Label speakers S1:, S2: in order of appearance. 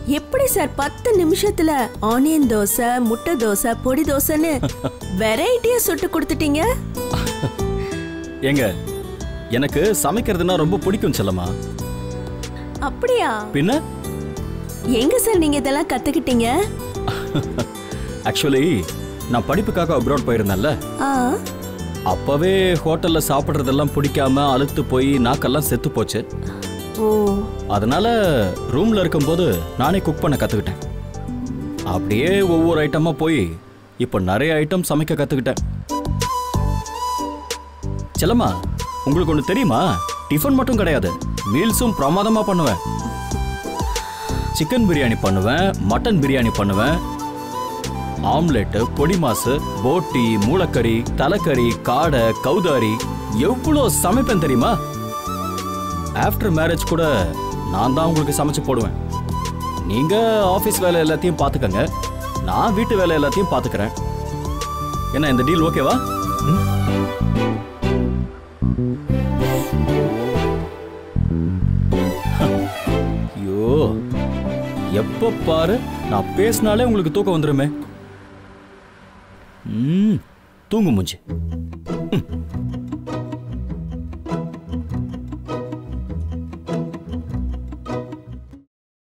S1: எப்படி சார் பத்து நிமிஷத்துல ஆனியன் தோசை முட்டை தோசை பொடி தோசைன்னு வெரைட்டியா சுட்டு கொடுத்துட்டீங்க
S2: ஏங்க எனக்கு சமைக்கிறதுனா ரொம்ப பிடிக்கும் செல்லம்மா
S1: அப்படியா
S2: பின்ன
S1: எங்க சார் நீங்க இதெல்லாம் கத்துக்கிட்டீங்க
S2: ஆக்சுவலி நான் படிப்புக்காக அப்ராட் போயிருந்தேன்ல
S1: ஆ
S2: அப்பவே ஹோட்டல்ல சாப்பிட்றதெல்லாம் பிடிக்காம அழுத்து போய் நாக்கெல்லாம் செத்து போச்சு
S1: ஓ
S2: அதனால ரூம்ல இருக்கும்போது நானே குக் பண்ண கத்துக்கிட்டேன் அப்படியே ஒவ்வொரு ஐட்டமா போய் இப்போ நிறைய ஐட்டம் சமைக்க கத்துக்கிட்டேன் செல்லம்மா உங்களுக்கு ஒன்று தெரியுமா டிஃபன் மட்டும் கிடையாது மீல்ஸும் பிரமாதமா பண்ணுவேன் சிக்கன் பிரியாணி பண்ணுவேன் மட்டன் பிரியாணி பண்ணுவேன் ஆம்லெட்டு பொடி மாசு போட்டி மூளைக்கறி தலைக்கறி காடை கௌதாரி எவ்வளோ சமைப்பேன் தெரியுமா ஆஃப்டர் மேரேஜ் கூட நான் தான் உங்களுக்கு சமைச்சு போடுவேன் நீங்க ஆஃபீஸ் வேலை எல்லாத்தையும் பார்த்துக்கங்க நான் வீட்டு வேலை எல்லாத்தையும் பார்த்துக்கிறேன் என்ன இந்த டீல் ஓகேவா ஐயோ எப்போ பாரு நான் பேசினாலே உங்களுக்கு தூக்கம் வந்துருமே ம் தூங்கு மூஞ்சி ம்.